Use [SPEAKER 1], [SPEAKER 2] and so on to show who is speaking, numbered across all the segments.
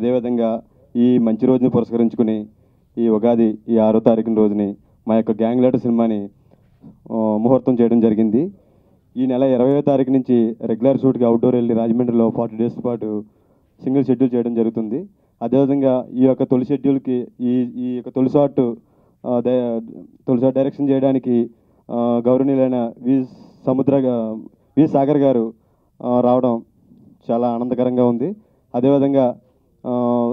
[SPEAKER 1] అదేవిధంగా ఈ మంచి రోజుని పురస్కరించుకుని ఈ ఉగాది ఈ ఆరో తారీఖున రోజుని మా యొక్క గ్యాంగ్ లీడర్ సినిమాని ఆ, ముహూర్తం చేయడం జరిగింది ఈ నెల ఇరవయో తారీఖు నుంచి రెగ్యులర్ షూట్కి అవుట్డోర్ వెళ్ళి రాజమండ్రిలో ఫార్టీ డేస్ పాటు సింగిల్ షెడ్యూల్ చేయడం జరుగుతుంది అదేవిధంగా ఈ యొక్క తొలి షెడ్యూల్కి ఈ ఈ యొక్క తొలి షాట్ ఆ, డే- తొలి షాట్ డైరెక్షన్ చేయడానికి ఆ, గౌరవనీయులైన వి సముద్ర గా- వి సాగర్ గారు ఆ, రావడం చాలా ఆనందకరంగా ఉంది అదేవిధంగా ఆ,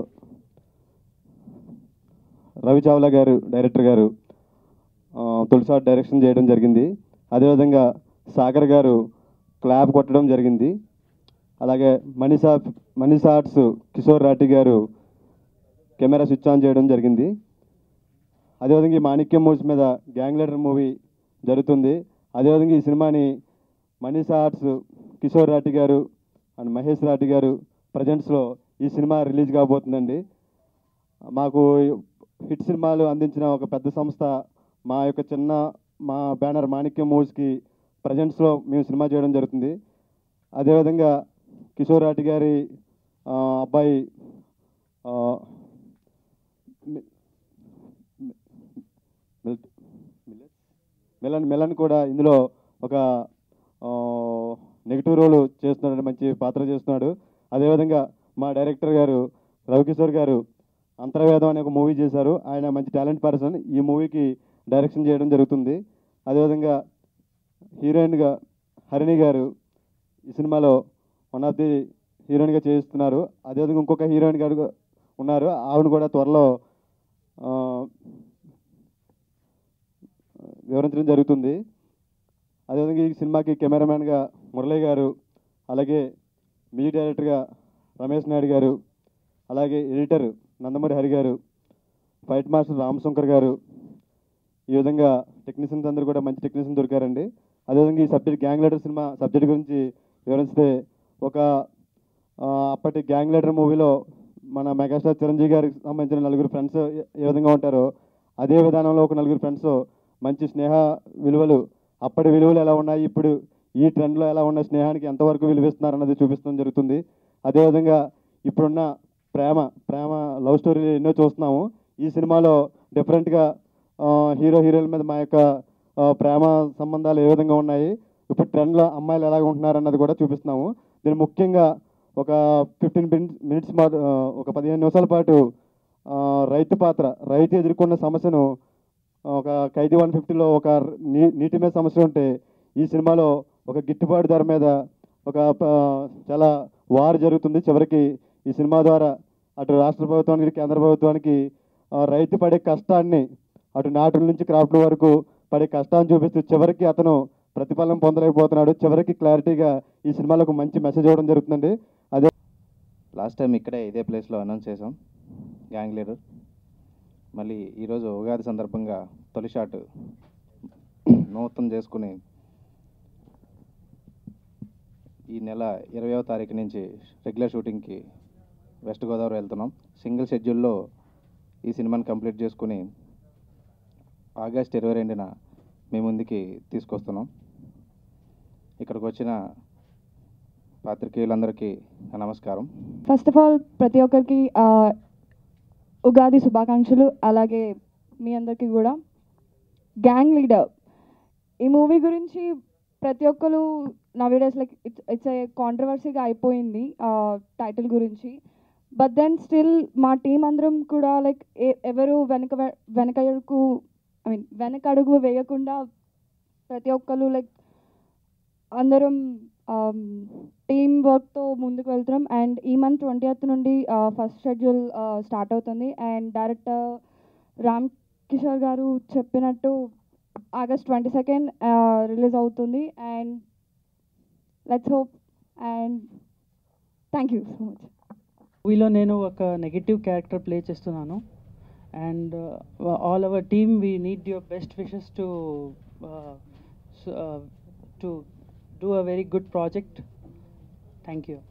[SPEAKER 1] రవి చావ్లా గారు డైరెక్టర్ గారు ఆ, తొలి షాట్ డైరెక్షన్ చేయడం జరిగింది అదేవిధంగా సాగర్ గారు క్లాప్ కొట్టడం జరిగింది అలాగే మనీషా మనీషా ఆర్ట్స్ కిషోర్ రాఠి గారు కెమెరా స్విచ్ ఆన్ చేయడం జరిగింది అదేవిధంగా ఈ మాణిక్యం మూవీస్ మీద గ్యాంగ్ లీడర్ మూవీ జరుగుతుంది అదేవిధంగా ఈ సినిమాని మనీషా ఆర్ట్స్ కిషోర్ రాఠి గారు అండ్ మహేష్ రాఠి గారు ప్రజెంట్స్లో ఈ సినిమా రిలీజ్ కాబోతుందండి మాకు హిట్ సినిమాలు అందించిన ఒక పెద్ద సంస్థ మా యొక్క చిన్న మా బ్యానర్ మాణిక్యం మూవీస్కి ప్రజెంట్స్లో మేము సినిమా చేయడం జరుగుతుంది అదేవిధంగా కిషోర్ రాఠి గారి ఆ, అబ్బాయి ఆ, మి- మి- మిల్- మిల్లెట్? మిలన్ మిలన్ కూడా ఇందులో ఒక నెగిటివ్ రోల్ చేస్తున్నాడు మంచి పాత్ర చేస్తున్నాడు అదేవిధంగా మా డైరెక్టర్ గారు రవికిషోర్ గారు అంతర్వేదం అనే ఒక మూవీ చేశారు ఆయన మంచి టాలెంట్ పర్సన్ ఈ మూవీకి డైరెక్షన్ చేయడం జరుగుతుంది అదేవిధంగా హీరోయిన్గా హరిణి గారు ఈ సినిమాలో వన్ ఆఫ్ ది హీరోయిన్గా చేస్తున్నారు అదేవిధంగా ఇంకొక హీరోయిన్ గారు ఉన్నారు ఆవిడ కూడా త్వరలో ఆ, వివరించడం జరుగుతుంది అదేవిధంగా ఈ సినిమాకి కెమెరామ్యాన్గా మురళీ గారు అలాగే మ్యూజిక్ డైరెక్టర్గా రమేష్ నాయుడు గారు అలాగే ఎడిటర్ నందమూరి హరి గారు ఫైట్ మాస్టర్ రామశంకర్ గారు ఈ విధంగా టెక్నీషియన్స్ అందరూ కూడా మంచి టెక్నీషియన్ దొరికారండి అదేవిధంగా ఈ సబ్జెక్ట్ గ్యాంగ్ లీడర్ సినిమా సబ్జెక్ట్ గురించి వివరిస్తే ఒక ఆ, అప్పటి గ్యాంగ్ లీడర్ మూవీలో మన మెగాస్టార్ చిరంజీవి గారికి సంబంధించిన నలుగురు ఫ్రెండ్స్ ఏ విధంగా ఉంటారో అదే విధానంలో ఒక నలుగురు ఫ్రెండ్స్ మంచి స్నేహ విలువలు అప్పటి విలువలు ఎలా ఉన్నాయి ఇప్పుడు ఈ ట్రెండ్లో ఎలా ఉన్న స్నేహానికి ఎంతవరకు విలువిస్తున్నారు అన్నది చూపించడం జరుగుతుంది అదేవిధంగా ఇప్పుడున్న ప్రేమ ప్రేమ లవ్ స్టోరీలు ఎన్నో చూస్తున్నాము ఈ సినిమాలో డిఫరెంట్గా హీరో హీరోయిన్ మీద మా యొక్క ఆ, ప్రేమ సంబంధాలు ఏ విధంగా ఉన్నాయి ఇప్పుడు ట్రెండ్లో అమ్మాయిలు ఎలా ఉంటున్నారు అన్నది కూడా చూపిస్తున్నాము దీని ముఖ్యంగా ఒక ఫిఫ్టీన్ మినిట్స్ మా ఒక పదిహేను నిమిషాల పాటు ఆ, రైతు పాత్ర రైతు ఎదుర్కొన్న సమస్యను ఒక ఖైదీ వన్ ఫిఫ్టీలో ఒక నీ నీటి మీద సమస్య ఉంటే ఈ సినిమాలో ఒక గిట్టుబాటు ధర మీద ఒక ప- చాలా వార్ జరుగుతుంది చివరికి ఈ సినిమా ద్వారా అటు రాష్ట్ర ప్రభుత్వానికి కేంద్ర ప్రభుత్వానికి ఆ, రైతు పడే కష్టాన్ని అటు నాటుల నుంచి క్రాఫ్ట్ వరకు పడే కష్టాన్ని చూపిస్తూ చివరికి అతను ప్రతిఫలం పొందలేకపోతున్నాడు చివరికి క్లారిటీగా ఈ సినిమాలో ఒక మంచి మెసేజ్ ఇవ్వడం జరుగుతుందండి అదే
[SPEAKER 2] లాస్ట్ టైం ఇక్కడే ఇదే ప్లేస్లో అనౌన్స్ చేసాం గ్యాంగ్ లీడర్ మళ్ళీ ఈరోజు ఉగాది సందర్భంగా తొలి షాట్ నూతనం చేసుకుని ఈ నెల ఇరవయో తారీఖు నుంచి రెగ్యులర్ షూటింగ్కి వెస్ట్ గోదావరి వెళ్తున్నాం సింగిల్ షెడ్యూల్లో ఈ సినిమాని కంప్లీట్ చేసుకుని ఆగస్ట్ ఇరవై రెండున మీ ముందుకి తీసుకొస్తున్నాం ఇక్కడికి వచ్చిన పాత్రికేయులందరికీ నా నమస్కారం
[SPEAKER 3] ఫస్ట్ ఆఫ్ ఆల్ ప్రతి ఒక్కరికి ఆ, ఉగాది శుభాకాంక్షలు అలాగే మీ అందరికీ కూడా గ్యాంగ్ లీడర్ ఈ మూవీ గురించి ప్రతి ఒక్కరు nowadays like it's it's a కాంట్రవర్సీగా అయిపోయింది టైటిల్ గురించి బట్ దెన్ స్టిల్ మా టీం అందరం కూడా లైక్ ఎవరు వెనక వె- వెనకడుగు ఐ మీన్ వెనకడుగు వేయకుండా ప్రతి ఒక్కరు లైక్ అందరం టీమ్ వర్క్తో ముందుకు వెళ్తున్నాం అండ్ ఈ మంత్ ట్వంటీ నుండి ఫస్ట్ షెడ్యూల్ స్టార్ట్ అవుతుంది అండ్ డైరెక్టర్ రామ్ కిషోర్ గారు చెప్పినట్టు ఆగస్ట్ ట్వంటీ సెకండ్ రిలీజ్ అవుతుంది and let's hope and thank you so much
[SPEAKER 4] మూవీలో నేను ఒక నెగిటివ్ క్యారెక్టర్ ప్లే చేస్తున్నాను and all our team we need your best wishes to to do a very good project thank you